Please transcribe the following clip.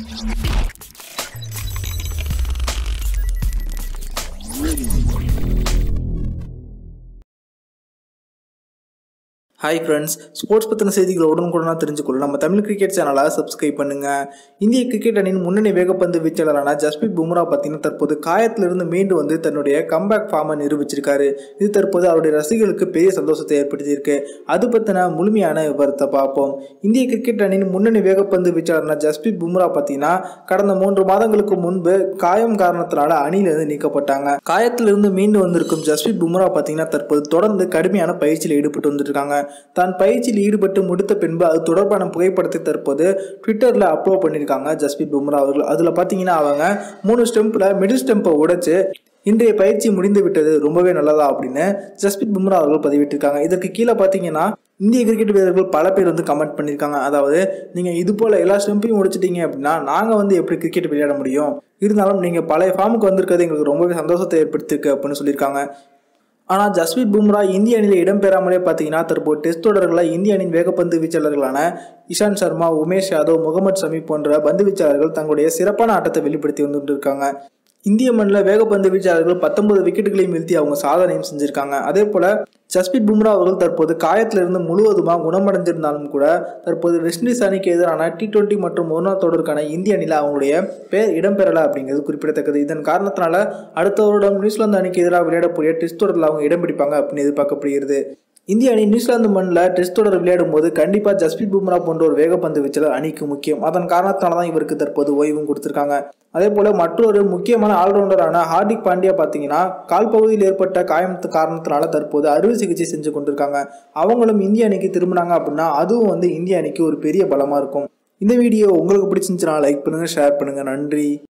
hi friends sports பற்றின செய்திகளை உடனுக்குடனாக தெரிஞ்சுக்கொள்ள நம்ம தமிழ் கிரிக்கெட் சேனலை சப்ஸ்கிரைப் பண்ணுங்க இந்திய கிரிக்கெட் அணியின் முன்னணி வேகப்பந்து வீச்சாளரான ஜஸ்பித் பும்ரா பார்த்தீங்கன்னா தற்போது காயத்திலிருந்து மீண்டு வந்து தன்னுடைய கம்பேக் ஃபார்மை நிரூபிச்சிருக்காரு இது தற்போது அவருடைய ரசிகர்களுக்கு பெரிய சந்தோஷத்தை ஏற்படுத்தியிருக்கு அது பற்றின முழுமையான விவரத்தை பார்ப்போம் இந்திய கிரிக்கெட் அணியின் முன்னணி வேகப்பந்து வீச்சாளரான ஜஸ்பித் பும்ரா பார்த்தீங்கன்னா கடந்த மூன்று மாதங்களுக்கு முன்பு காயம் காரணத்தினால அணியிலிருந்து நீக்கப்பட்டாங்க காயத்திலிருந்து மீண்டு வந்திருக்கும் ஜஸ்பித் பும்ரா பார்த்தீங்கன்னா தற்போது தொடர்ந்து கடுமையான பயிற்சியில் ஈடுபட்டு வந்துருக்காங்க தான் பயிற்சியில் ஈடுபட்டு முடித்த பின்பு அது தொடர்பான புகைப்படத்தை தற்போது ட்விட்டரில் அப்லோட் பண்ணியிருக்காங்க ஜஸ்பித் பும்ரா அவர்கள் அதில் பார்த்தீங்கன்னா அவங்க மூணு ஸ்டெம்பில் மிடில் ஸ்டெம்பை உடைச்சு இன்றைய பயிற்சி முடிந்து விட்டது ரொம்பவே நல்லதா அப்படின்னு ஜஸ்பித் பும்ரா அவர்கள் பதிவிட்டிருக்காங்க இதற்கு கீழே பார்த்தீங்கன்னா இந்திய கிரிக்கெட் வீரர்கள் பல பேர் வந்து கமெண்ட் பண்ணியிருக்காங்க அதாவது நீங்கள் இது போல் எல்லா ஸ்டெம்பையும் முடிச்சிட்டீங்க அப்படின்னா நாங்கள் வந்து எப்படி கிரிக்கெட் விளையாட முடியும் இருந்தாலும் நீங்கள் பழைய ஃபார்முக்கு வந்திருக்கிறது எங்களுக்கு ரொம்பவே சந்தோஷத்தை ஏற்படுத்தியிருக்கு அப்படின்னு சொல்லியிருக்காங்க ஆனால் ஜஸ்பித் பும்ரா இந்திய அணியில் இடம்பெறாமலே பார்த்தீங்கன்னா தற்போது டெஸ்ட் தொடர்களில் இந்திய அணியின் வேகப்பந்து வீச்சாளர்களான இஷாந்த் சர்மா உமேஷ் யாதவ் முகமது ஷமி போன்ற பந்து வீச்சாளர்கள் தங்களுடைய சிறப்பான ஆட்டத்தை வெளிப்படுத்தி வந்துட்டு இருக்காங்க இந்திய மண்ணில் வேகப்பந்து வீச்சாளர்கள் பத்தொன்பது விக்கெட்டுகளையும் வீழ்த்தி அவங்க சாதனையும் செஞ்சிருக்காங்க அதே போல ஜஸ்பித் பும்ரா அவர்கள் தற்போது காயத்திலிருந்து முழுவதுமாக குணமடைந்திருந்தாலும் கூட தற்போது வெஸ்ட் இண்டீஸ் அணிக்கு எதிரான டி டுவெண்ட்டி மற்றும் ஒரு நாள் தொடருக்கான இந்திய அணியில் அவங்களுடைய பெயர் இடம்பெறலை அப்படிங்கிறது குறிப்பிடத்தக்கது இதன் காரணத்தினால அடுத்த வருடம் நியூசிலாந்து அணிக்கு எதிராக விளையாடக்கூடிய டெஸ்ட் தொடரில் அவங்க இடம் பிடிப்பாங்க அப்படின்னு எதிர்பார்க்கப்படுகிறது இந்திய அணி நியூசிலாந்து மண்ணில் டெஸ்ட் தொடர் விளையாடும் போது கண்டிப்பாக ஜஸ்பித் பும்ரா போன்ற ஒரு வேகப்பந்து வீச்சாளர் அணிக்கு முக்கியம் அதன் காரணத்தினால தான் இவருக்கு தற்போது ஓய்வும் கொடுத்துருக்காங்க அதே போல மற்றொரு முக்கியமான ஆல்ரவுண்டரான ஹார்திக் பாண்டியா பார்த்தீங்கன்னா கால் பகுதியில் ஏற்பட்ட காயத்து காரணத்தினால தற்போது அறுவை சிகிச்சை செஞ்சு கொண்டிருக்காங்க அவங்களும் இந்திய அணிக்கு திரும்பினாங்க அப்படின்னா அதுவும் வந்து இந்திய அணிக்கு ஒரு பெரிய பலமாக இருக்கும் இந்த வீடியோ உங்களுக்கு பிடிச்சிருந்துச்சுன்னா லைக் பண்ணுங்கள் ஷேர் பண்ணுங்கள் நன்றி